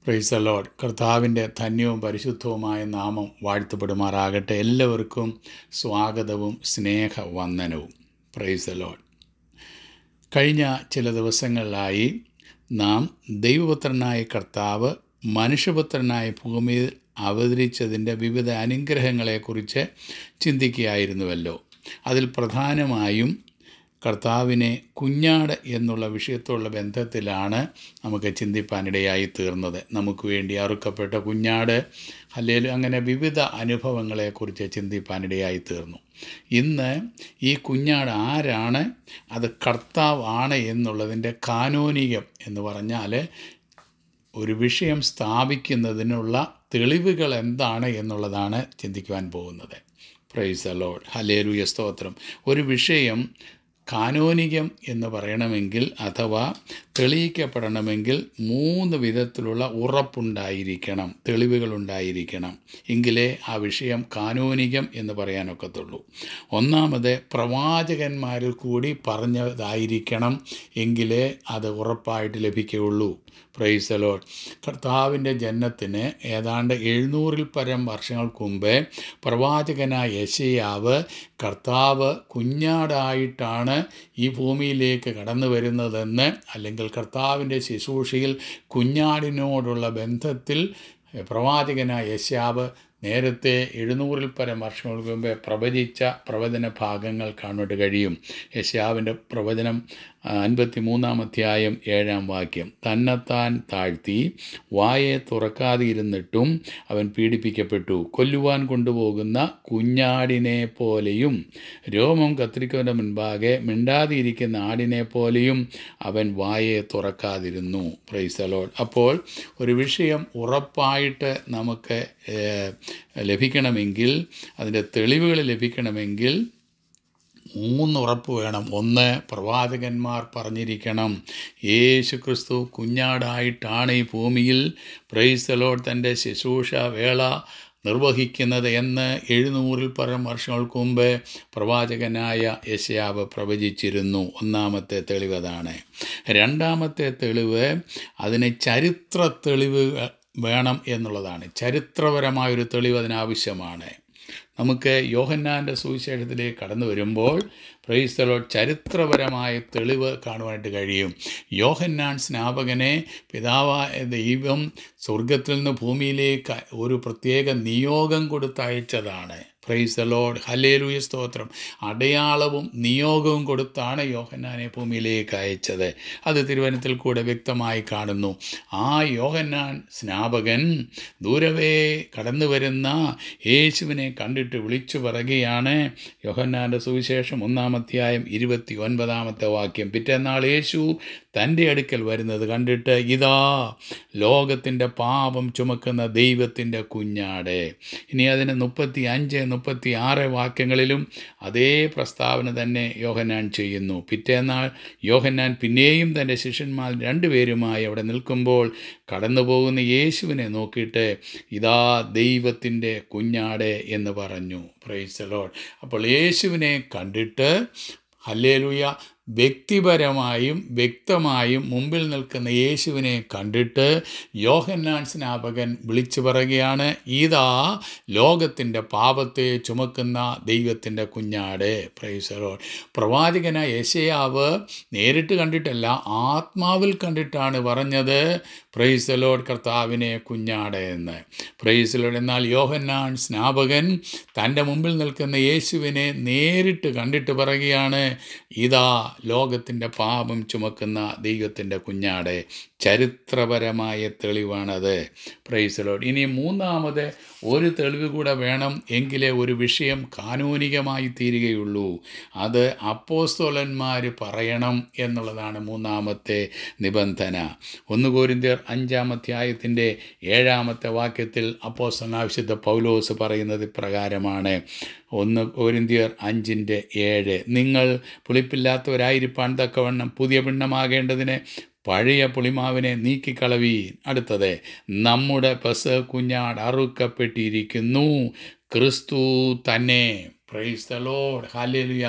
price load കർത്താവിൻ്റെ ധന്യവും പരിശുദ്ധവുമായ നാമം വാഴ്ത്തപ്പെടുമാറാകട്ടെ എല്ലാവർക്കും സ്വാഗതവും സ്നേഹവന്ദനവും പ്രൈസ് ലോഡ് കഴിഞ്ഞ ചില ദിവസങ്ങളിലായി നാം ദൈവപുത്രനായ കർത്താവ് മനുഷ്യപുത്രനായ ഭൂമിയിൽ അവതരിച്ചതിൻ്റെ വിവിധ അനുഗ്രഹങ്ങളെക്കുറിച്ച് ചിന്തിക്കുകയായിരുന്നുവല്ലോ അതിൽ പ്രധാനമായും കർത്താവിനെ കുഞ്ഞാട് എന്നുള്ള വിഷയത്തോടുള്ള ബന്ധത്തിലാണ് നമുക്ക് ചിന്തിപ്പാനിടയായി തീർന്നത് നമുക്ക് വേണ്ടി അറുക്കപ്പെട്ട കുഞ്ഞാട് അല്ലെങ്കിൽ അങ്ങനെ വിവിധ അനുഭവങ്ങളെക്കുറിച്ച് ചിന്തിപ്പാനിടയായി തീർന്നു ഇന്ന് ഈ കുഞ്ഞാട് ആരാണ് അത് കർത്താവാണ് എന്നുള്ളതിൻ്റെ കാനോനികം എന്ന് പറഞ്ഞാൽ ഒരു വിഷയം സ്ഥാപിക്കുന്നതിനുള്ള തെളിവുകൾ എന്താണ് എന്നുള്ളതാണ് ചിന്തിക്കുവാൻ പോകുന്നത് പ്രൈസ് അലോഡ് ഹലേലുയ സ്തോത്രം ഒരു വിഷയം കാനോനികം എന്ന് പറയണമെങ്കിൽ അഥവാ തെളിയിക്കപ്പെടണമെങ്കിൽ മൂന്ന് വിധത്തിലുള്ള ഉറപ്പുണ്ടായിരിക്കണം തെളിവുകളുണ്ടായിരിക്കണം എങ്കിലേ ആ വിഷയം കാനോനികം എന്ന് പറയാനൊക്കത്തുള്ളൂ ഒന്നാമത് പ്രവാചകന്മാരിൽ കൂടി പറഞ്ഞതായിരിക്കണം എങ്കിലേ അത് ഉറപ്പായിട്ട് ലഭിക്കുകയുള്ളൂ പ്രൈസലോഡ് കർത്താവിൻ്റെ ജന്മത്തിന് ഏതാണ്ട് എഴുന്നൂറിൽ പരം വർഷങ്ങൾക്ക് മുമ്പേ പ്രവാചകനായ യശയാവ് കർത്താവ് കുഞ്ഞാടായിട്ടാണ് ഈ ഭൂമിയിലേക്ക് കടന്നു വരുന്നതെന്ന് അല്ലെങ്കിൽ കർത്താവിൻ്റെ ശുശ്രൂഷയിൽ കുഞ്ഞാടിനോടുള്ള ബന്ധത്തിൽ പ്രവാചകനായ യശാവ് നേരത്തെ എഴുന്നൂറിൽ പരം വർഷങ്ങൾക്ക് മുമ്പേ പ്രവചിച്ച പ്രവചന ഭാഗങ്ങൾ കാണുവാൻ കഴിയും യശാവിൻ്റെ പ്രവചനം അൻപത്തി മൂന്നാം അധ്യായം ഏഴാം വാക്യം തന്നെത്താൻ താഴ്ത്തി വായെ തുറക്കാതെ ഇരുന്നിട്ടും അവൻ പീഡിപ്പിക്കപ്പെട്ടു കൊല്ലുവാൻ കൊണ്ടുപോകുന്ന കുഞ്ഞാടിനെ പോലെയും രോമം കത്തിരിക്കുന്നതിൻ്റെ മുൻപാകെ മിണ്ടാതിരിക്കുന്ന ആടിനെ പോലെയും അവൻ വായെ തുറക്കാതിരുന്നു പ്രൈസലോഡ് അപ്പോൾ ഒരു വിഷയം ഉറപ്പായിട്ട് നമുക്ക് ലഭിക്കണമെങ്കിൽ അതിൻ്റെ തെളിവുകൾ ലഭിക്കണമെങ്കിൽ മൂന്ന് ഉറപ്പ് വേണം ഒന്ന് പ്രവാചകന്മാർ പറഞ്ഞിരിക്കണം യേശു ക്രിസ്തു കുഞ്ഞാടായിട്ടാണ് ഈ ഭൂമിയിൽ പ്രൈസലോഡ് തൻ്റെ ശുശ്രൂഷ വേള നിർവഹിക്കുന്നത് എന്ന് എഴുന്നൂറിൽ പരം വർഷങ്ങൾക്ക് മുമ്പ് പ്രവാചകനായ യശയാവ് പ്രവചിച്ചിരുന്നു ഒന്നാമത്തെ തെളിവ് അതാണ് രണ്ടാമത്തെ തെളിവ് അതിന് ചരിത്ര തെളിവ് വേണം എന്നുള്ളതാണ് ചരിത്രപരമായൊരു തെളിവ് അതിനാവശ്യമാണ് നമുക്ക് യോഹന്നാൻ്റെ സുവിശേഷത്തിലേക്ക് കടന്നു വരുമ്പോൾ പ്രൈസ്തലോ ചരിത്രപരമായ തെളിവ് കാണുവാനായിട്ട് കഴിയും യോഹന്നാൻ സ്നാപകനെ പിതാവായ ദൈവം സ്വർഗത്തിൽ നിന്ന് ഭൂമിയിലേക്ക് ഒരു പ്രത്യേക നിയോഗം കൊടുത്തയച്ചതാണ് പ്രൈസ് ലോഡ് ഹലേലുയ സ്തോത്രം അടയാളവും നിയോഗവും കൊടുത്താണ് യോഹന്നാനെ ഭൂമിയിലേക്ക് അയച്ചത് അത് തിരുവനത്തിൽ കൂടെ വ്യക്തമായി കാണുന്നു ആ യോഹന്നാൻ സ്നാപകൻ ദൂരവേ കടന്നു വരുന്ന യേശുവിനെ കണ്ടിട്ട് വിളിച്ചു പറയുകയാണ് യോഹന്നാൻ്റെ സുവിശേഷം ഒന്നാമധ്യായം ഇരുപത്തി ഒൻപതാമത്തെ വാക്യം പിറ്റേന്നാൾ യേശു തൻ്റെ അടുക്കൽ വരുന്നത് കണ്ടിട്ട് ഇതാ ലോകത്തിൻ്റെ പാപം ചുമക്കുന്ന ദൈവത്തിൻ്റെ കുഞ്ഞാട് ഇനി അതിന് മുപ്പത്തി അഞ്ച് മുപ്പത്തി ആറ് വാക്യങ്ങളിലും അതേ പ്രസ്താവന തന്നെ യോഹന്നാൻ ചെയ്യുന്നു പിറ്റേന്നാൾ യോഹന്നാൻ പിന്നെയും തൻ്റെ ശിഷ്യന്മാർ രണ്ടുപേരുമായി അവിടെ നിൽക്കുമ്പോൾ കടന്നു പോകുന്ന യേശുവിനെ നോക്കിയിട്ട് ഇതാ ദൈവത്തിൻ്റെ കുഞ്ഞാട് എന്ന് പറഞ്ഞു പ്രൈസലോഡ് അപ്പോൾ യേശുവിനെ കണ്ടിട്ട് ഹല്ലേലൂയ വ്യക്തിപരമായും വ്യക്തമായും മുമ്പിൽ നിൽക്കുന്ന യേശുവിനെ കണ്ടിട്ട് യോഹന്നാൻ സ്നാപകൻ വിളിച്ചു പറയുകയാണ് ഇതാ ലോകത്തിൻ്റെ പാപത്തെ ചുമക്കുന്ന ദൈവത്തിൻ്റെ കുഞ്ഞാട് പ്രൈസറോ പ്രവാചകനായ യശയാവ് നേരിട്ട് കണ്ടിട്ടല്ല ആത്മാവിൽ കണ്ടിട്ടാണ് പറഞ്ഞത് പ്രൈസലോഡ് കർത്താവിനെ കുഞ്ഞാട് എന്ന് പ്രൈസലോഡ് എന്നാൽ യോഹന്നാൻ സ്നാപകൻ തൻ്റെ മുമ്പിൽ നിൽക്കുന്ന യേശുവിനെ നേരിട്ട് കണ്ടിട്ട് പറയുകയാണ് ഇതാ ലോകത്തിൻ്റെ പാപം ചുമക്കുന്ന ദൈവത്തിൻ്റെ കുഞ്ഞാട് ചരിത്രപരമായ തെളിവാണത് പ്രൈസലോഡ് ഇനി മൂന്നാമത് ഒരു തെളിവ് കൂടെ വേണം എങ്കിലേ ഒരു വിഷയം കാനൂനികമായി തീരുകയുള്ളൂ അത് അപ്പോസ്തോലന്മാർ പറയണം എന്നുള്ളതാണ് മൂന്നാമത്തെ നിബന്ധന ഒന്ന് കോരിന്ത്യർ അഞ്ചാം അധ്യായത്തിൻ്റെ ഏഴാമത്തെ വാക്യത്തിൽ അപ്പോസ്തനാവിശുദ്ധ പൗലോസ് പറയുന്നത് പ്രകാരമാണ് ഒന്ന് കോരിന്ത്യർ അഞ്ചിൻ്റെ ഏഴ് നിങ്ങൾ പുളിപ്പില്ലാത്തവരായിരിക്കാൻ തക്കവണ്ണം പുതിയ പിണ്ണമാകേണ്ടതിന് പഴയ പുളിമാവിനെ നീക്കിക്കളവീൻ അടുത്തത് നമ്മുടെ പെസ് കുഞ്ഞാട് അറുക്കപ്പെട്ടിരിക്കുന്നു ക്രിസ്തു തന്നെ പ്രൈസ് ദ ലോഡ് ഹാലേലുയ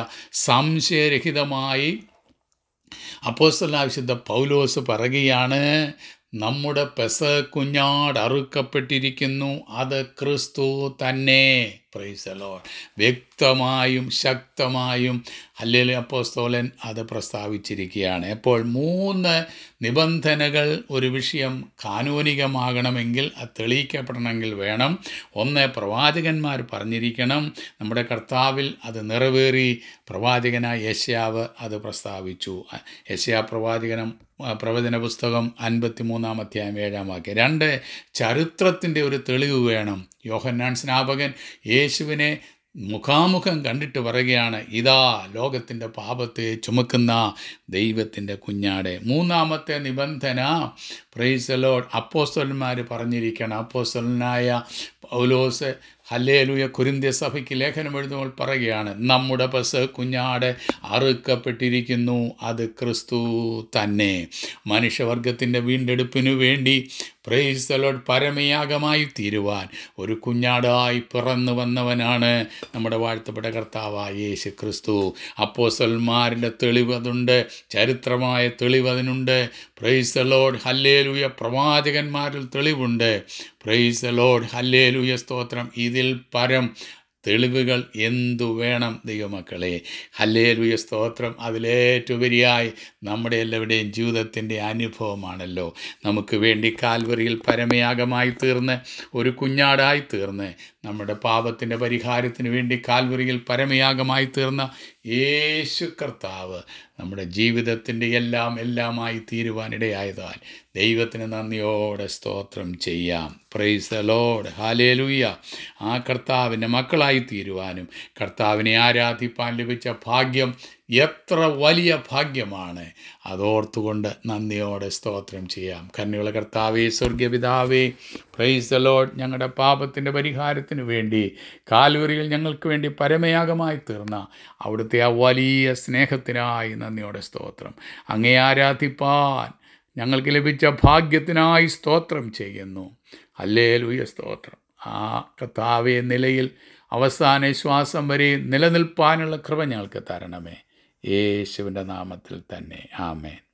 സംശയരഹിതമായി അപ്പോസ്തലാവിശുദ്ധ പൗലോസ് പറയുകയാണ് നമ്മുടെ പെസ കുഞ്ഞാട് അറുക്കപ്പെട്ടിരിക്കുന്നു അത് ക്രിസ്തു തന്നെ പ്രൈസലോ വ്യക്തമായും ശക്തമായും അല്ലെങ്കിൽ അപ്പോസ്തോലൻ അത് പ്രസ്താവിച്ചിരിക്കുകയാണ് അപ്പോൾ മൂന്ന് നിബന്ധനകൾ ഒരു വിഷയം കാനൂനികമാകണമെങ്കിൽ അത് തെളിയിക്കപ്പെടണമെങ്കിൽ വേണം ഒന്ന് പ്രവാചകന്മാർ പറഞ്ഞിരിക്കണം നമ്മുടെ കർത്താവിൽ അത് നിറവേറി പ്രവാചകനായ യശ്യാവ് അത് പ്രസ്താവിച്ചു യശ്യാ പ്രവാചകനം ആ, പ്രവചന പുസ്തകം അൻപത്തി മൂന്നാം അധ്യായം ഏഴാം വാക്യം രണ്ട് ചരിത്രത്തിൻ്റെ ഒരു തെളിവ് വേണം യോഹന്നാൻ സ്നാപകൻ യേശുവിനെ മുഖാമുഖം കണ്ടിട്ട് പറയുകയാണ് ഇതാ ലോകത്തിൻ്റെ പാപത്തെ ചുമക്കുന്ന ദൈവത്തിൻ്റെ കുഞ്ഞാടെ മൂന്നാമത്തെ നിബന്ധന പ്രൈസലോഡ് അപ്പോസ്തലന്മാർ പറഞ്ഞിരിക്കണം അപ്പോസ്തലനായ പൗലോസ് ഹല്ലേലൂയ കുരിന്ത്യ സഭയ്ക്ക് ലേഖനം എഴുതുമ്പോൾ പറയുകയാണ് നമ്മുടെ പസ് കുഞ്ഞാട് അറുക്കപ്പെട്ടിരിക്കുന്നു അത് ക്രിസ്തു തന്നെ മനുഷ്യവർഗത്തിൻ്റെ വീണ്ടെടുപ്പിനു വേണ്ടി പ്രൈസലോഡ് പരമയാഗമായി തീരുവാൻ ഒരു കുഞ്ഞാടായി പിറന്നു വന്നവനാണ് നമ്മുടെ വാഴ്ത്തപ്പെട്ട കർത്താവായ യേശു ക്രിസ്തു അപ്പോസൽമാരിൻ്റെ തെളിവ് അതുണ്ട് ചരിത്രമായ തെളിവ് അതിനുണ്ട് പ്രൈസ് ലോഡ് ഹല്ലേലൂയ പ്രവാചകന്മാരിൽ തെളിവുണ്ട് പ്രൈസ് ലോഡ് ഹല്ലേലൂയ സ്തോത്രം ഇതിൽ പരം തെളിവുകൾ എന്തു വേണം ദൈവമക്കളെ ഹല്ലേലൂയ സ്തോത്രം അതിലേറ്റുപരിയായി നമ്മുടെ എല്ലാവരുടെയും ജീവിതത്തിൻ്റെ അനുഭവമാണല്ലോ നമുക്ക് വേണ്ടി കാൽവറിയിൽ പരമയാഗമായി തീർന്ന് ഒരു കുഞ്ഞാടായി തീർന്ന് നമ്മുടെ പാപത്തിൻ്റെ പരിഹാരത്തിന് വേണ്ടി കാൽവറിയിൽ പരമയാഗമായി തീർന്ന യേശു കർത്താവ് നമ്മുടെ ജീവിതത്തിൻ്റെ എല്ലാം എല്ലാമായി തീരുവാനിടയായതാൽ ദൈവത്തിന് നന്ദിയോടെ സ്തോത്രം ചെയ്യാം പ്രൈസ് ദ ലോഡ് ഹാലേലൂയ ആ കർത്താവിൻ്റെ മക്കളായി തീരുവാനും കർത്താവിനെ ആരാധിപ്പാൻ ലഭിച്ച ഭാഗ്യം എത്ര വലിയ ഭാഗ്യമാണ് അതോർത്തുകൊണ്ട് നന്ദിയോടെ സ്തോത്രം ചെയ്യാം കന്യുള്ള കർത്താവേ സ്വർഗപിതാവേ പ്രൈസ് ദ ലോഡ് ഞങ്ങളുടെ പാപത്തിൻ്റെ പരിഹാരത്തിന് വേണ്ടി കാൽവരിയിൽ ഞങ്ങൾക്ക് വേണ്ടി പരമയാഗമായി തീർന്ന അവിടുത്തെ ആ വലിയ സ്നേഹത്തിനായി നന്ദിയോടെ സ്തോത്രം അങ്ങേ ആരാധിപ്പാൻ ഞങ്ങൾക്ക് ലഭിച്ച ഭാഗ്യത്തിനായി സ്തോത്രം ചെയ്യുന്നു അല്ലേ ലൂയ സ്തോത്രം ആ കർത്താവെ നിലയിൽ അവസാന ശ്വാസം വരെ നിലനിൽപ്പാനുള്ള കൃപ ഞങ്ങൾക്ക് തരണമേ യേശുവിൻ്റെ നാമത്തിൽ തന്നെ ആമേൻ